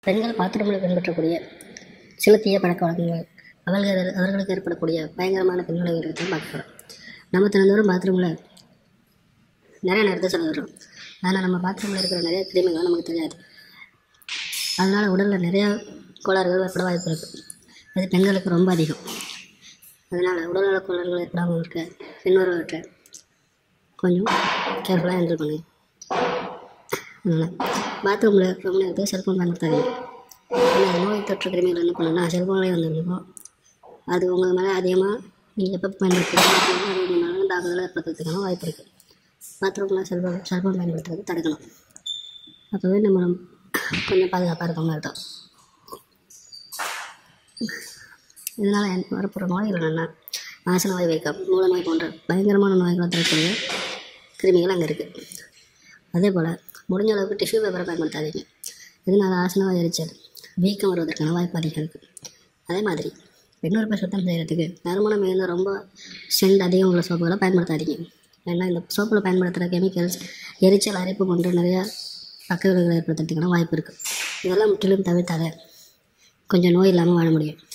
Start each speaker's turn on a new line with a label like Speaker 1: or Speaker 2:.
Speaker 1: பெண்கள் பாத்ரூமில் பின்பற்றக்கூடிய சில தீய பழக்க வழக்கங்கள் அவர்கள் அவர்களுக்கு ஏற்படக்கூடிய பயங்கரமான பின்விளைவுகளை தான் பார்க்க போகிறோம் நம்ம தினந்தோறும் பாத்ரூமில் நிறைய நேரத்தை செலவிடுறோம் ஆனால் நம்ம பாத்ரூமில் இருக்கிற நிறைய கிருமிகள் நமக்கு தெரியாது அதனால் உடலில் நிறையா கோளாறுகள் ஏற்பட வாய்ப்பு இருக்குது அது பெண்களுக்கு ரொம்ப அதிகம் அதனால் உடல்நல கோளாறுகள் ஏற்படாமல் இருக்க பின்வருவற்றை கொஞ்சம் கேர்ஃபுல்லாக ஹேண்டில் பண்ணுங்க அதனால் பாத்ரூமில் ரொம்ப நேரத்துக்கு செல்ஃபோன் பயன்படுத்தாதீங்க ஏன்னா நோய் தொற்று கிருமிகள் என்ன பண்ணுன்னா செல்ஃபோன்லேயே வந்துருக்கும் அது உங்கள் மேலே அதிகமாக நீங்கள் எப்போ பயன்படுத்துகிறீங்க அது உங்கள் மேலே தாக்குதலை ஏற்படுத்துறதுக்கான வாய்ப்பு இருக்குது பாத்ரூமில் செல்ஃபோன் செல்ஃபோன் பயன்படுத்துறது தடுக்கணும் அப்போவே நம்ம ரொம்ப கொஞ்சம் பாதுகாப்பாக இருக்க மாதிரி இருக்கும் இதனால் எனக்கு வரப்போகிற நோய்கள் என்னென்னா ஆசன நோய் வைக்கம் மூல நோய் போன்ற பயங்கரமான நோய்களை தரக்கூடிய கிருமிகள் அங்கே இருக்குது அதே போல் முடிஞ்ச அளவுக்கு டிஷ்யூ பேப்பரை பயன்படுத்தாதீங்க இதனால் ஆசனவாய் எரிச்சல் வீக்கம் வருவதற்கான வாய்ப்பு அதிகம் இருக்குது அதே மாதிரி பெண்ணுறுப்பை சுத்தம் செய்கிறதுக்கு நறுமணம் மிகுந்த ரொம்ப சென்ட் அதிகம் உள்ள சோப்புகளை பயன்படுத்தாதீங்க ஏன்னா இந்த சோப்பில் பயன்படுத்துகிற கெமிக்கல்ஸ் எரிச்சல் அரைப்பு போன்ற நிறையா பக்க விளைவுகளை ஏற்படுத்துறதுக்கான வாய்ப்பு இருக்குது இதெல்லாம் முற்றிலும் தவிர்த்தாலே கொஞ்சம் நோய் இல்லாமல் வாழ முடியும்